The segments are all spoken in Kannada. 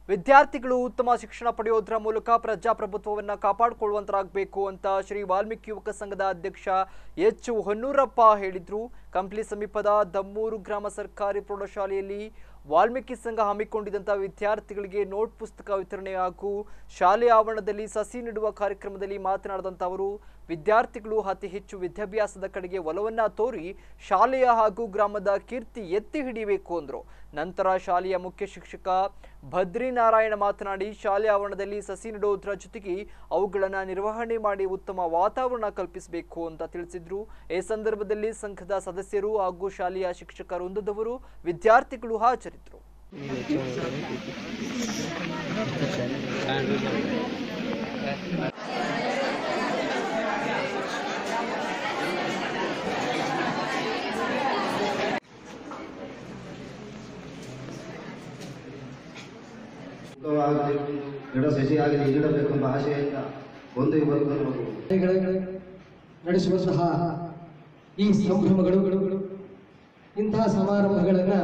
ವಿದ್ಯಾರ್ಥಿಗಳು ಉತ್ತಮ ಶಿಕ್ಷಣ ಪಡೆಯೋದ್ರ ಮೂಲಕ ಪ್ರಜಾಪ್ರಭುತ್ವವನ್ನ ಕಾಪಾಡಿಕೊಳ್ಳುವಂತರಾಗಬೇಕು ಅಂತ ಶ್ರೀ ವಾಲ್ಮೀಕಿ ಯುವಕ ಸಂಘದ ಅಧ್ಯಕ್ಷ ಎಚ್ ಹೊನ್ನೂರಪ್ಪ ಹೇಳಿದ್ರು ಕಂಪ್ಲಿ ಸಮೀಪದ ದಮ್ಮೂರು ಗ್ರಾಮ ಸರ್ಕಾರಿ ಪ್ರೌಢಶಾಲೆಯಲ್ಲಿ ವಾಲ್ಮೀಕಿ ಸಂಘ ಹಮ್ಮಿಕೊಂಡಿದ್ದಂಥ ವಿದ್ಯಾರ್ಥಿಗಳಿಗೆ ನೋಟ್ ಪುಸ್ತಕ ವಿತರಣೆ ಹಾಗೂ ಶಾಲೆ ಆವರಣದಲ್ಲಿ ಸಸಿ ನೆಡುವ ಕಾರ್ಯಕ್ರಮದಲ್ಲಿ ಮಾತನಾಡಿದಂಥ ಅವರು ವಿದ್ಯಾರ್ಥಿಗಳು ಅತಿ ಹೆಚ್ಚು ವಿದ್ಯಾಭ್ಯಾಸದ ಕಡೆಗೆ ಒಲವನ್ನ ತೋರಿ ಶಾಲೆಯ ಹಾಗೂ ಗ್ರಾಮದ ಕೀರ್ತಿ ಎತ್ತಿ ಹಿಡಿಯಬೇಕು ಅಂದರು ನಂತರ ಶಾಲೆಯ ಮುಖ್ಯ ಶಿಕ್ಷಕ ಭದ್ರಿನಾರಾಯಣ ಮಾತನಾಡಿ ಶಾಲೆ ಆವರಣದಲ್ಲಿ ಸಸಿ ನೆಡುವುದರ ಜೊತೆಗೆ ಅವುಗಳನ್ನು ನಿರ್ವಹಣೆ ಮಾಡಿ ಉತ್ತಮ ವಾತಾವರಣ ಕಲ್ಪಿಸಬೇಕು ಅಂತ ತಿಳಿಸಿದ್ರು ಈ ಸಂದರ್ಭದಲ್ಲಿ ಸಂಘದ ಸದಸ್ಯರು ಹಾಗೂ ಶಾಲೆಯ ಶಿಕ್ಷಕ ವೃಂದದವರು ವಿದ್ಯಾರ್ಥಿಗಳು ಹಾಜರಿದ್ದರು ಆಗಲಿ ಗಿಡ ಸಸಿಯಾಗಲಿ ನೀಡಬೇಕೆಂಬ ಆಶೆಯಿಂದ ಒಂದು ಇವತ್ತು ನಾವು ನಡೆಸುವಂತಹ ಈ ಸಂಭ್ರಮಗಳು ಇಂತಹ ಸಮಾರಂಭಗಳನ್ನು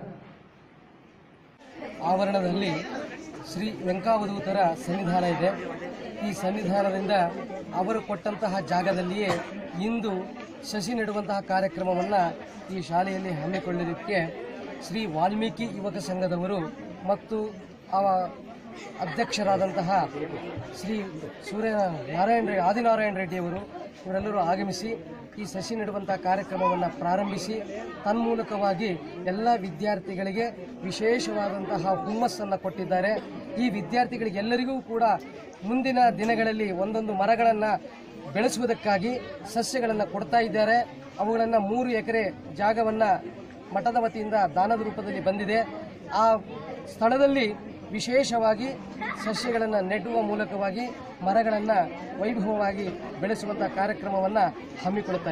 ಆವರಣದಲ್ಲಿ ಶ್ರೀ ವೆಂಕಾವಧೂತರ ಸನ್ನಿಧಾನ ಇದೆ ಈ ಸನ್ನಿಧಾನದಿಂದ ಅವರು ಕೊಟ್ಟಂತಹ ಜಾಗದಲ್ಲಿಯೇ ಇಂದು ಸಸಿ ನೆಡುವಂತಹ ಕಾರ್ಯಕ್ರಮವನ್ನು ಈ ಶಾಲೆಯಲ್ಲಿ ಹಮ್ಮಿಕೊಳ್ಳಲಿಕ್ಕೆ ಶ್ರೀ ವಾಲ್ಮೀಕಿ ಯುವಕ ಸಂಘದವರು ಮತ್ತು ಅವ ಅಧ್ಯಕ್ಷರಾದಂತಹ ಶ್ರೀ ಸೂರ್ಯ ನಾರಾಯಣ ರೆ- ಆದಿನಾರಾಯಣ ರೆಡ್ಡಿಯವರು ಇವರೆಲ್ಲರೂ ಆಗಮಿಸಿ ಈ ಸಸಿ ನೆಡುವಂತಹ ಕಾರ್ಯಕ್ರಮವನ್ನು ಪ್ರಾರಂಭಿಸಿ ತನ್ಮೂಲಕವಾಗಿ ಎಲ್ಲ ವಿದ್ಯಾರ್ಥಿಗಳಿಗೆ ವಿಶೇಷವಾದಂತಹ ಹುಮ್ಮಸ್ಸನ್ನು ಕೊಟ್ಟಿದ್ದಾರೆ ಈ ವಿದ್ಯಾರ್ಥಿಗಳಿಗೆಲ್ಲರಿಗೂ ಕೂಡ ಮುಂದಿನ ದಿನಗಳಲ್ಲಿ ಒಂದೊಂದು ಮರಗಳನ್ನು ಬೆಳೆಸುವುದಕ್ಕಾಗಿ ಸಸ್ಯಗಳನ್ನು ಕೊಡ್ತಾ ಇದ್ದಾರೆ ಅವುಗಳನ್ನು ಮೂರು ಎಕರೆ ಜಾಗವನ್ನು ಮಠದ ವತಿಯಿಂದ ದಾನದ ರೂಪದಲ್ಲಿ ಬಂದಿದೆ ಆ ಸ್ಥಳದಲ್ಲಿ ವಿಶೇಷವಾಗಿ ಸಸ್ಯಗಳನ್ನು ನೆಡುವ ಮೂಲಕವಾಗಿ ಮರಗಳನ್ನು ವೈಭವವಾಗಿ ಬೆಳೆಸುವಂಥ ಕಾರ್ಯಕ್ರಮವನ್ನು ಹಮ್ಮಿಕೊಳ್ಳುತ್ತಾರೆ